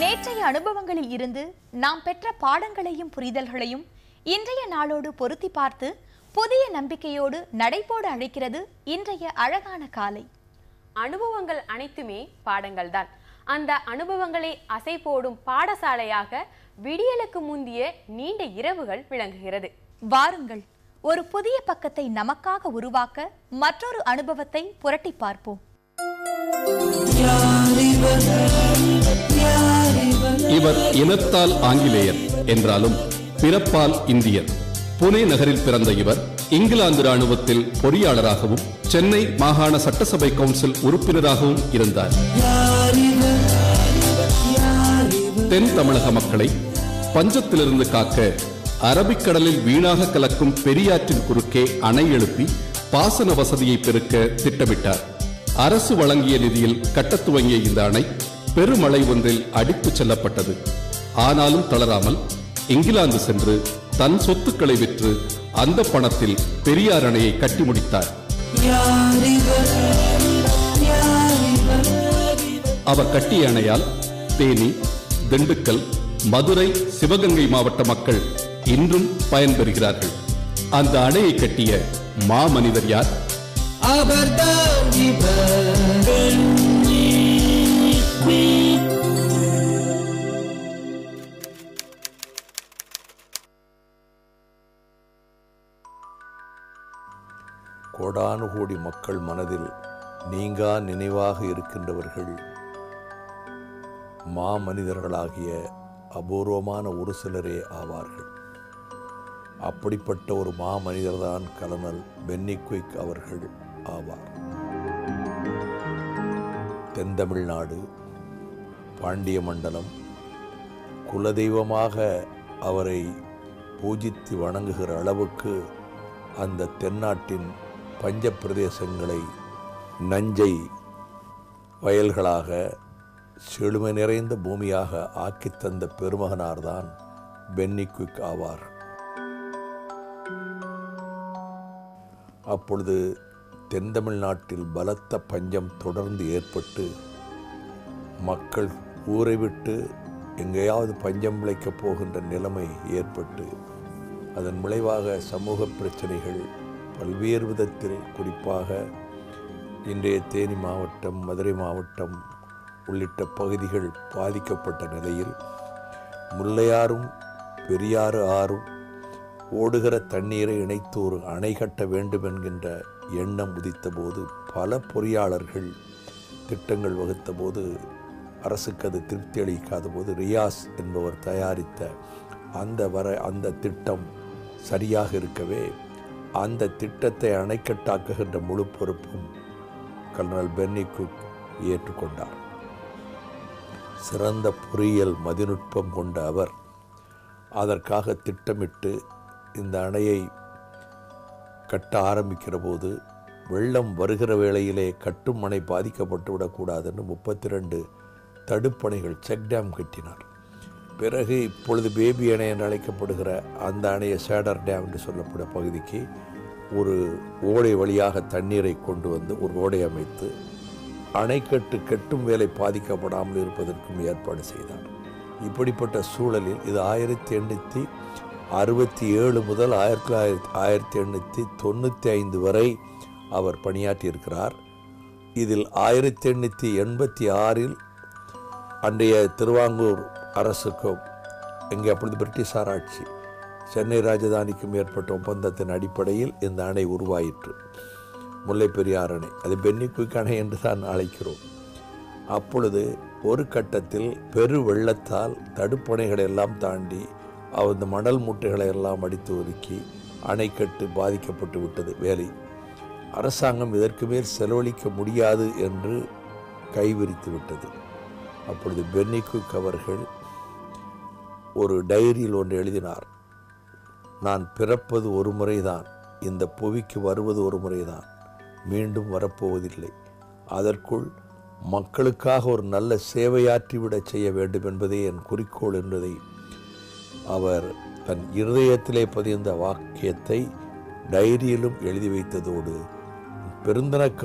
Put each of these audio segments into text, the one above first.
நேற்றைய அனுபவங்களில் இருந்து நாம் பெற்ற பாடங்களையும் புரிதல்களையும் இன்றைய நாளோடு பொருத்தி பார்த்து புதிய நம்பிக்கையோடு நடைபோட அழைக்கிறது இன்றைய அழகான காலை அனுபவங்கள் அனைத்துமே பாடங்கள்தான் அந்த அனுபவங்களை அசை போடும் பாடசாலையாக விடியலுக்கு முந்திய நீண்ட இரவுகள் விளங்குகிறது வாருங்கள் ஒரு புதிய பக்கத்தை நமக்காக உருவாக்க மற்றொரு அனுபவத்தை புரட்டி பார்ப்போம் இவர் இனத்தால் ஆங்கிலேயர் என்றாலும் பிறப்பால் இந்தியர் புனே நகரில் பிறந்த இவர் இங்கிலாந்து ராணுவத்தில் பொறியாளராகவும் சென்னை மாகாண சட்டசபை கவுன்சில் உறுப்பினராகவும் இருந்தார் தென் தமிழக மக்களை பஞ்சத்திலிருந்து காக்க அரபிக்கடலில் வீணாக கலக்கும் பெரியாற்றின் குறுக்கே அணை எழுப்பி பாசன வசதியை பெருக்க திட்டமிட்டார் அரசு வழங்கிய நிதியில் கட்டத் துவங்கிய இந்த அணை பெருமழை ஒன்றில் அடித்துச் செல்லப்பட்டது ஆனாலும் தளராமல் இங்கிலாந்து சென்று தன் சொத்துக்களை விற்று அந்த பணத்தில் பெரியார் அணையை கட்டி முடித்தார் அவர் கட்டிய அணையால் தேனி திண்டுக்கல் மதுரை சிவகங்கை மாவட்ட மக்கள் இன்றும் பயன்பெறுகிறார்கள் அந்த அணையை கட்டிய மாமனிதர் யார் அவர்தான் இவர் கோடானு கோடி மக்கள் மனதில் நீங்கா நினைவாக இருக்கின்றவர்கள் மாமனிதர்களாகிய அபூர்வமான ஒரு சிலரே ஆவார்கள் அப்படிப்பட்ட ஒரு மாமனிதர்தான் கலனல் பென்னி குயிக் அவர்கள் ஆவார் தென்தமிழ்நாடு பாண்டிய மண்டலம் குலதெய்வமாக அவரை பூஜித்து வணங்குகிற அளவுக்கு அந்த தென்னாட்டின் பஞ்ச பிரதேசங்களை நஞ்சை வயல்களாக செழுமை நிறைந்த பூமியாக ஆக்கித் தந்த பெருமகனார்தான் பென்னி குயிக் ஆவார் அப்பொழுது தென் தமிழ்நாட்டில் பலத்த பஞ்சம் தொடர்ந்து ஏற்பட்டு மக்கள் ஊரை விட்டு எங்கேயாவது பஞ்சம் விளைக்கப் போகின்ற நிலைமை ஏற்பட்டு அதன் விளைவாக சமூக பிரச்சனைகள் பல்வேறு விதத்தில் குறிப்பாக இன்றைய தேனி மாவட்டம் மதுரை மாவட்டம் உள்ளிட்ட பகுதிகள் பாதிக்கப்பட்ட நிலையில் முல்லையாரும் பெரியாறு ஆறும் ஓடுகிற தண்ணீரை இணைத்து ஒரு அணை கட்ட வேண்டும் என்கின்ற எண்ணம் உதித்தபோது பல பொறியாளர்கள் திட்டங்கள் வகுத்தபோது அரசுக்கு அது திருப்தி அளிக்காத போது ரியாஸ் என்பவர் தயாரித்த அந்த வர அந்த திட்டம் சரியாக இருக்கவே அந்த திட்டத்தை அணைக்கட்டாக்குகின்ற முழு பொறுப்பும் கர்னல் பென்னி குக் ஏற்றுக்கொண்டார் சிறந்த பொறியியல் மதிநுட்பம் கொண்ட அவர் அதற்காக திட்டமிட்டு இந்த அணையை கட்ட ஆரம்பிக்கிற போது வெள்ளம் வருகிற வேளையிலே கட்டும் அணை பாதிக்கப்பட்டு விடக்கூடாதுன்னு முப்பத்தி ரெண்டு தடுப்பணைகள் செக் டேம் கட்டினார் பிறகு இப்பொழுது பேபி அணை என்று அழைக்கப்படுகிற அந்த அணையை சேடர் டேம் என்று சொல்லப்படும் பகுதிக்கு ஒரு ஓடை வழியாக தண்ணீரை கொண்டு வந்து ஒரு ஓடை அமைத்து அணைக்கட்டு கட்டும் வேலை பாதிக்கப்படாமல் இருப்பதற்கும் ஏற்பாடு செய்தார் இப்படிப்பட்ட சூழலில் இது ஆயிரத்தி எண்ணூற்றி அறுபத்தி ஏழு முதல் ஆயிரத்தி தொள்ளாயிரத்தி ஆயிரத்தி எண்ணூற்றி தொண்ணூற்றி ஐந்து வரை அவர் பணியாற்றியிருக்கிறார் இதில் ஆயிரத்தி எண்ணூற்றி எண்பத்தி ஆறில் அன்றைய திருவாங்கூர் அரசுக்கும் இங்கே அப்பொழுது பிரிட்டிஷார் ஆட்சி சென்னை ராஜதானிக்கும் ஏற்பட்ட ஒப்பந்தத்தின் அடிப்படையில் இந்த அணை உருவாயிற்று முல்லை பெரியார் அணை அது பென்னி குயிக் அணை என்று தான் அழைக்கிறோம் அப்பொழுது ஒரு கட்டத்தில் பெரு வெள்ளத்தால் தடுப்பணைகளை எல்லாம் தாண்டி அந்த மணல் மூட்டைகளை எல்லாம் அடித்து ஒதுக்கி அணைக்கட்டு பாதிக்கப்பட்டு விட்டது வேலை அரசாங்கம் இதற்கு மேல் செலவழிக்க முடியாது என்று கைவிரித்து விட்டது அப்பொழுது பென்னி குயிக் அவர்கள் ஒரு டைரியில் ஒன்று எழுதினார் நான் பிறப்பது ஒரு முறைதான் இந்த புவிக்கு வருவது ஒரு முறைதான் மீண்டும் வரப்போவதில்லை அதற்குள் மக்களுக்காக ஒரு நல்ல சேவையாற்றிவிடச் செய்ய வேண்டும் என்பதே என் குறிக்கோள் என்பதை அவர் தன் இருதயத்திலே பதிந்த வாக்கியத்தை டைரியிலும் எழுதி வைத்ததோடு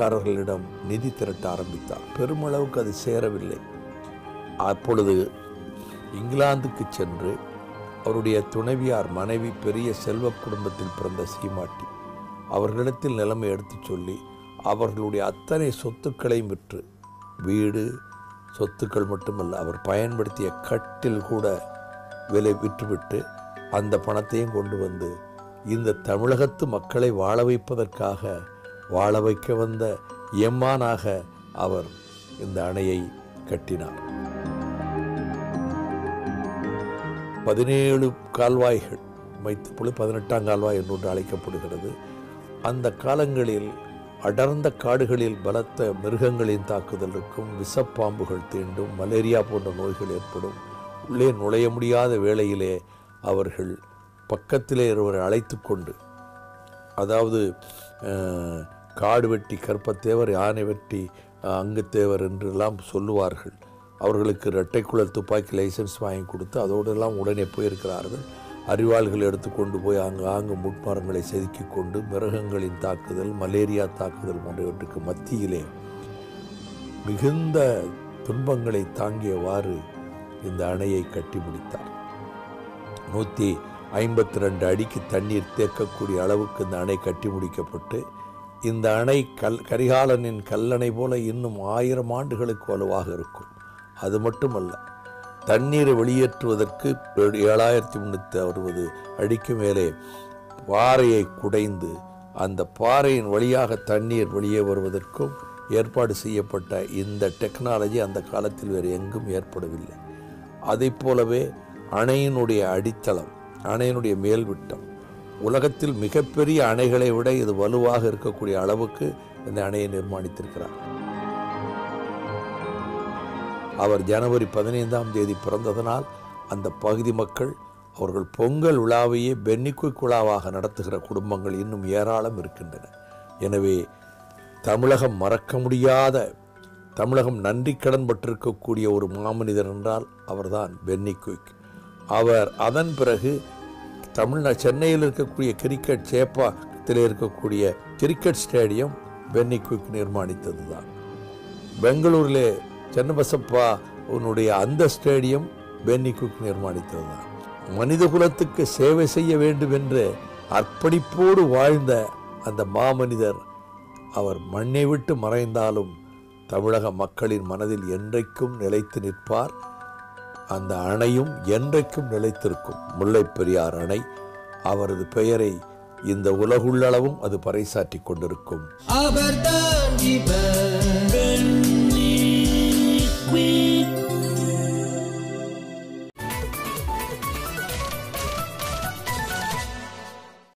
பெருந்தனக்காரர்களிடம் நிதி திரட்ட ஆரம்பித்தார் பெருமளவுக்கு அது சேரவில்லை அப்பொழுது இங்கிலாந்துக்கு சென்று அவருடைய துணைவியார் மனைவி பெரிய செல்வ குடும்பத்தில் பிறந்த சீமாட்டி அவர்களிடத்தில் நிலைமை எடுத்துச் சொல்லி அவர்களுடைய அத்தனை சொத்துக்களையும் விற்று வீடு சொத்துக்கள் மட்டுமல்ல அவர் பயன்படுத்திய கட்டில் கூட விலை விற்றுவிட்டு அந்த பணத்தையும் கொண்டு வந்து இந்த தமிழகத்து மக்களை வாழ வைப்பதற்காக வாழ வைக்க வந்த எம்மானாக அவர் இந்த அணையை கட்டினார் பதினேழு கால்வாய்கள் வைத்து பதினெட்டாம் கால்வாய் என்று அழைக்கப்படுகிறது அந்த காலங்களில் அடர்ந்த காடுகளில் பலத்த மிருகங்களின் தாக்குதல் இருக்கும் விஷப்பாம்புகள் தீண்டும் மலேரியா போன்ற நோய்கள் ஏற்படும் உள்ளே நுழைய முடியாத வேளையிலே அவர்கள் பக்கத்திலே ஒருவரை அழைத்து கொண்டு அதாவது அஹ், காடு வெட்டி கற்பத்தேவர் யானை வெட்டி அஹ், அங்குத்தேவர் என்றெல்லாம் சொல்லுவார்கள் அவர்களுக்கு இரட்டைக்குழல் துப்பாக்கி லைசன்ஸ் வாங்கி கொடுத்து அதோடு எல்லாம் உடனே போயிருக்கிறார்கள் அறிவாள்கள் எடுத்துக்கொண்டு போய் அங்கு ஆங்கு முட்மரங்களை செதுக்கி கொண்டு மிருகங்களின் தாக்குதல் மலேரியா தாக்குதல் போன்றவற்றுக்கு மத்தியிலே மிகுந்த துன்பங்களை தாங்கியவாறு இந்த அணையை கட்டி முடித்தார் நூற்றி ஐம்பத்தி ரெண்டு அடிக்கு தண்ணீர் தேக்கக்கூடிய அளவுக்கு இந்த அணை கட்டி முடிக்கப்பட்டு இந்த அணை கல் கரிகாலனின் கல்லணை போல இன்னும் ஆயிரம் ஆண்டுகளுக்கு வலுவாக இருக்கும் அது மட்டுமல்ல தண்ணீரை வெளியேற்றுவதற்கு ஏழாயிரத்தி முன்னூற்றி அறுபது அடிக்கு மேலே பாறையை குடைந்து அந்த பாறையின் வழியாக தண்ணீர் வெளியே வருவதற்கும் ஏற்பாடு செய்யப்பட்ட இந்த டெக்னாலஜி அந்த காலத்தில் வேறு எங்கும் ஏற்படவில்லை அதைப் போலவே அணையினுடைய அடித்தளம் அணையினுடைய மேல்விட்டம் உலகத்தில் மிகப்பெரிய அணைகளை விட இது வலுவாக இருக்கக்கூடிய அளவுக்கு இந்த அணையை நிர்மாணித்திருக்கிறார் அவர் ஜனவரி பதினைந்தாம் தேதி பிறந்ததனால் அந்த பகுதி மக்கள் அவர்கள் பொங்கல் விழாவையே பென்னிக்குக் விழாவாக நடத்துகிற குடும்பங்கள் இன்னும் ஏராளம் இருக்கின்றன எனவே தமிழகம் மறக்க முடியாத தமிழகம் நன்றி கடன் பட்டிருக்கக்கூடிய ஒரு மாமனிதர் என்றால் அவர்தான் பென்னி குயிக் அவர் அதன் பிறகு தமிழ்நா சென்னையில் இருக்கக்கூடிய கிரிக்கெட் சேப்பாத்தில் இருக்கக்கூடிய கிரிக்கெட் ஸ்டேடியம் பென்னி குயிக் நிர்மாணித்தது தான் பெங்களூரிலே சென்னபசப்பா உன்னுடைய அந்த ஸ்டேடியம் பென்னி குக் நிர்மாணித்தது தான் மனித குலத்துக்கு சேவை செய்ய வேண்டும் என்று அர்ப்பணிப்போடு வாழ்ந்த அந்த மாமனிதர் அவர் மண்ணை விட்டு மறைந்தாலும் தமிழக மக்களின் மனதில் என்றைக்கும் நிலைத்து நிற்பார் அந்த அணையும் என்றைக்கும் நிலைத்திருக்கும் முல்லைப் பெரியார் அணை அவரது பெயரை இந்த உலகுள்ளளவும் அது பறைசாற்றிக் கொண்டிருக்கும் அவர்தான் இவர் பென்னி குயின்